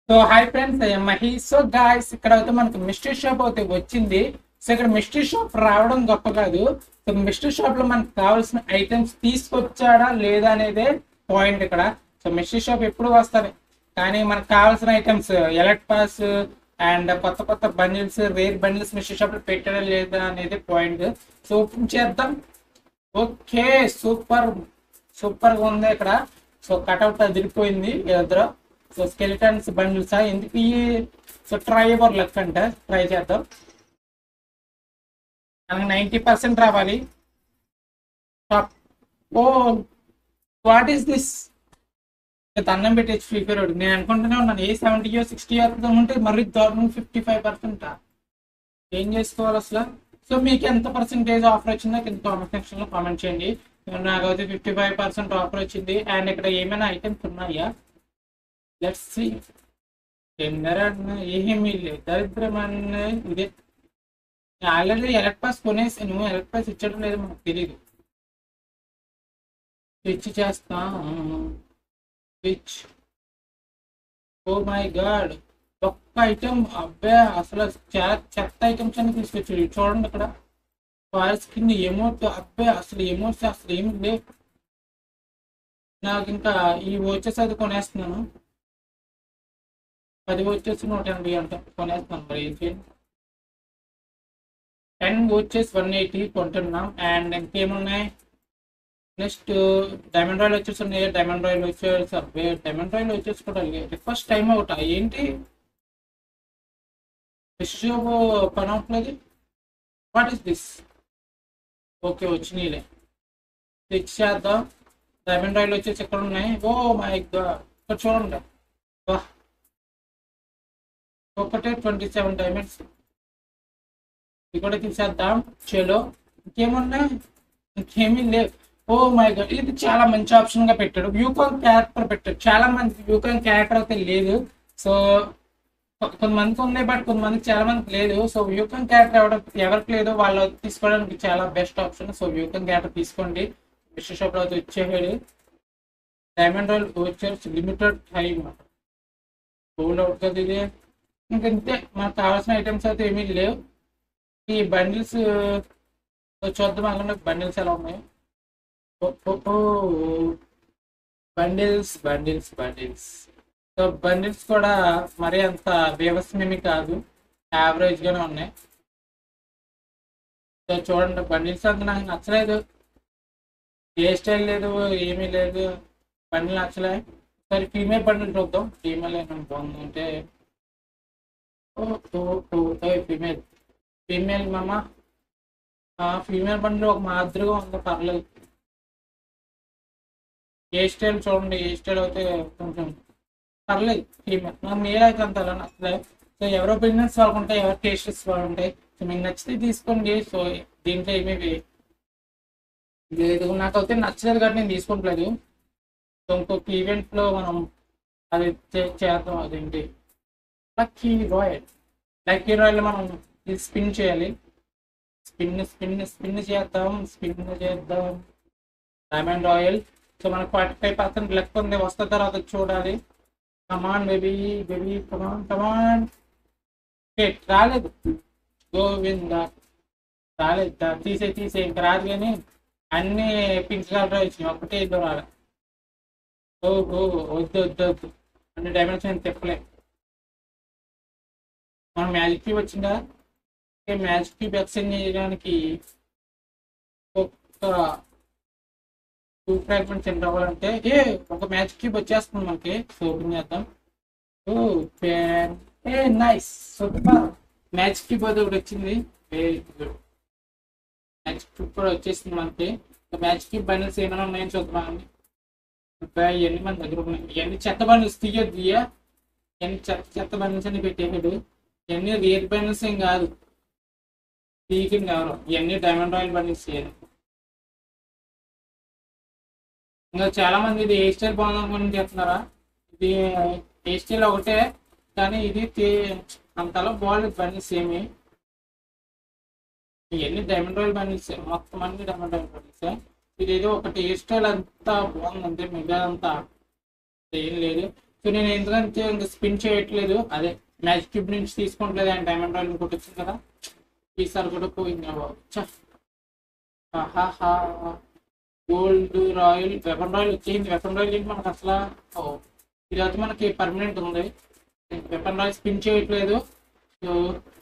so hi friends Mahi so guys ఇక్కడ అయితే మనకి మిస్టరీ షాప్ అయితే వచ్చింది సో ఇక్కడ మిస్టరీ షాప్ రావడం గొప్ప కాదు సో మిస్టరీ షాప్ లో మనకు కావాల్సిన ఐటమ్స్ తీసుకొచ్చాడా లేదా అనేదే పాయింట్ ఇక్కడ సో మిస్టరీ షాప్ ఎప్పుడు వస్తుంది కానీ మనకు కావాల్సిన ఐటమ్స్ ఎలక్ట్ పాస్ అండ్ కొత్త కొత్త bundles rare bundles mystery shop లో పెట్టడం లేదా అనేది పాయింట్ సో ఓపెన్ చేద్దాం ఓకే సూపర్ సూపర్ గా ఉంది ఇక్కడ సో కట్అవుట్ అదిరిపోయింది ఎదురు సో స్కెలిటన్స్ బండిల్స్ ఎందుకు ఈ సో ట్రై అవర్ లక్ అంట ట్రై చేద్దాం మనకి నైంటీ పర్సెంట్ రావాలి top oh what is this అన్నం పెట్టేసి ఫ్రీ ఫైర్ నేను అనుకుంటూనే ఉన్నాను ఏ సెవెంటీయో సిక్స్టీ ఉంటే మరీ దారుణం ఫిఫ్టీ ఫైవ్ పర్సెంట్ ఏం చేసుకోవాలి అసలు సో మీకు ఎంత పర్సెంటేజ్ ఆఫర్ వచ్చిందో కింద కామెంట్ సెక్షన్ లో కామెంట్ చేయండి నాకైతే ఫిఫ్టీ ఫైవ్ పర్సెంట్ ఆఫర్ వచ్చింది అండ్ ఇక్కడ ఏమైనా ఐటమ్స్ ఉన్నాయా లెట్స్ సి ఏమీ లేదు దరిద్రమన్న ఇదే ఆల్రెడీ ఎలక్ట్ పాస్ కొనేసాను ఎలక్ట్ పాస్ ఇచ్చడం లేదు మనకు తెలియదు స్విచ్ చేస్తా స్విచ్ ఓ మై గాడ్ ఒక్క ఐటమ్ అబ్బే అసలు చాలా చెత్త ఐటమ్స్ అని తీసుకొచ్చాడు చూడండి అక్కడ ఫారెస్ట్ కింద ఎమోట్ అబ్బే అసలు ఎమోట్స్ అసలు ఏమి లేవు నాకు ఇంకా ఈ వచ్చేసి అది కొనేస్తున్నాను పది వచ్చేసి నూట ఎనభై అంట కొనేస్తున్నాను మరి ఏం చేయండి టెన్ వచ్చేసి వన్ ఎయిటీ కొంటున్నాం అండ్ ఇంకేమున్నాయి నెక్స్ట్ డైమండ్ రాయల్ వచ్చేసి ఉన్నాయి డైమండ్ రాయల్ వచ్చేసి అబ్బే డైమండ్ రాయల్ వచ్చేసి కూడా ఫస్ట్ టైం ఒకట ఏంటి విశ్వ పని అవట్లేదు వాట్ ఈస్ దిస్ ఓకే వచ్చినాయిలే స్విచ్ చేద్దాం డైమండ్ రాయల్ వచ్చేసి ఎక్కడ ఉన్నాయి ఓ మై గాడ్ ఇక్కడ చూడండి వా ఒకటే ట్వంటీ సెవెన్ డైమండ్స్ ఇది కూడా తీసేద్దాం చలో ఇంకేమున్నాయి ఇంకేమీ లేవు ఓ మై గాడ్ ఇది చాలా మంచి ఆప్షన్ గా పెట్టాడు వ్యూకాన్ క్యారెక్టర్ పెట్టాడు చాలా మంది వ్యూకాన్ క్యారెక్టర్ అయితే లేదు సో కొంతమందికి ఉంది బట్ కొంతమందికి చాలా మందికి లేదు సో వ్యూకన్ క్యారెక్టర్ ఎవరు ఎవరికి లేదు వాళ్ళు తీసుకోవడానికి చాలా బెస్ట్ ఆప్షన్ సో వ్యూకన్ క్యారెక్టర్ తీసుకోండి మిస్టర్ షాప్ లో అయితే వచ్చేసాడు డైమండ్ రాయల్ వచ్చేసి లిమిటెడ్ టైం గోల్డ్ అవుట్ కదా ఇది ఇంకంతే మనకు కావాల్సిన ఐటమ్స్ అయితే ఏమీ లేవు ఈ బండిల్స్ చూద్దాం అలాగే బండిల్స్ ఎలా ఉన్నాయి bundles bundles bundles so bundles కూడా మరీ అంత బీభత్సమేమి కాదు యావరేజ్ గానే ఉన్నాయి సో చూడండి బండిల్స్ అంత నాకు నచ్చలేదు ఏ స్టైల్ లేదు ఏమీ లేదు బండిల్ నచ్చలే సరే ఫీమేల్ బండిల్ చూద్దాం ఫీమేల్ ఏమైనా బాగుందంటే ఫీమేల్ ఫీమేల్ మమ్మ ఫీమేల్ బండిల్ ఒక మాదిరిగా ఉంది పర్లేదు ఏ స్టైల్ చూడండి ఏ స్టైల్ అయితే కొంచెం పర్లేదు ఫీమేల్ నాకు మేల్ అయితే అంత అలా నచ్చలేదు సో ఎవరో బిజినెస్ వాళ్ళకు ఉంటాయి ఎవరి టేస్టెస్ వాళ్ళు ఉంటాయి సో మీకు నచ్చితే తీసుకోండి సో దీంట్లో ఏమీ లేదు నాకైతే నచ్చలేదు కాబట్టి నేను తీసుకోవట్లేదు సో ఇంకొక ఈవెంట్లో మనం అది చేద్దాం అదేంటి లక్కీ రాయల్ లక్కీ రాయల్ మనం ఇది స్పిన్ చేయాలి స్పిన్ స్పిన్ స్పిన్ చేద్దాం స్పిన్ చేద్దాం డైమండ్ రాయల్ సో మనకు ఫార్టీ ఫైవ్ పర్సెంట్ లెక్క ఉంది వస్తున్న తర్వాత చూడాలి కమాన్ బేబీ బేబీ కమాన్ కమాన్ రాలేదు గోవింద రాలేదు తీసే తీసే ఇంకా రాదు కానీ అన్ని పింక్ కలర్ వచ్చినాయి ఒకటే ఇద్దరు రాలే ఓ ఓ వద్దు వద్దు వద్దు అన్ని డైమెన్షన్ తిప్పలే మన మ్యాజిక్ క్యూబ్ వచ్చిందా మ్యాజిక్ క్యూబ్ ఎక్స్చేంజ్ చేయడానికి ఒక టూ ఫ్రాగ్మెంట్స్ ఎంత అవ్వాలంటే ఏ ఒక మ్యాచ్ క్యూబ్ వచ్చేస్తుంది మనకి సో ఓపెన్ చేద్దాం open a nice super match cube అది ఒకటి వచ్చింది వెరీ గుడ్ మ్యాచ్ క్యూబ్ కూడా వచ్చేసింది మనకి మ్యాచ్ క్యూబ్ బండిల్స్ ఏమైనా ఉన్నాయని చూద్దామండి ఇవన్నీ మన దగ్గర ఉన్నాయి ఇవన్నీ చెత్త బండిల్స్ తీయద్దు తీయ ఇవన్నీ చెత్త చెత్త బండిల్స్ అని పెట్టేసాడు ఇవన్నీ రియల్ బండిల్స్ ఏం కాదు తీయకండి ఎవరు ఇవన్నీ డైమండ్ రాయల్ బండిల్స్ చేయాలి ఇంకా చాలా మంది ఇది హెయిర్ స్టైల్ బాగుందని చెప్తున్నారా ఇది హెయిర్ స్టైల్ ఒకటే కానీ ఇది అంతలా బాగాలేదు బండిల్స్ ఏమి ఇవన్నీ డైమండ్ రాయల్ బండిల్స్ మొత్తం అన్ని డైమండ్ రాయల్ బండిల్స్ ఇది ఏదో ఒకటి హెయిర్ స్టైల్ అంతా బాగుంది అంతే మిగతా అంతా ఏం లేదు సో నేను ఎందుకంటే ఇంకా స్పిన్ చేయట్లేదు అదే మ్యాజిక్ క్యూబ్ నుంచి తీసుకోవట్లేదు అండ్ డైమండ్ రాయల్ ఇంకోటి వచ్చింది కదా ఈసారి కూడా పోయింది ఆహాహా గోల్డ్ రాయల్ వెపన్ రాయల్ వచ్చేసింది వెపన్ రాయల్ ఏంటి మనకు అసలు ఓ ఇది అయితే మనకి పర్మనెంట్ ఉంది వెపన్ రాయల్ స్పిన్ చేయట్లేదు సో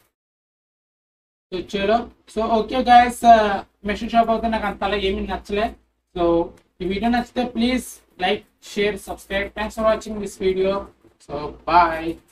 వచ్చాడు so okay guys machine shop అయితే నాకు అంతలా ఏమీ నచ్చలే సో ఈ వీడియో నచ్చితే please like share subscribe thanks for watching this video so bye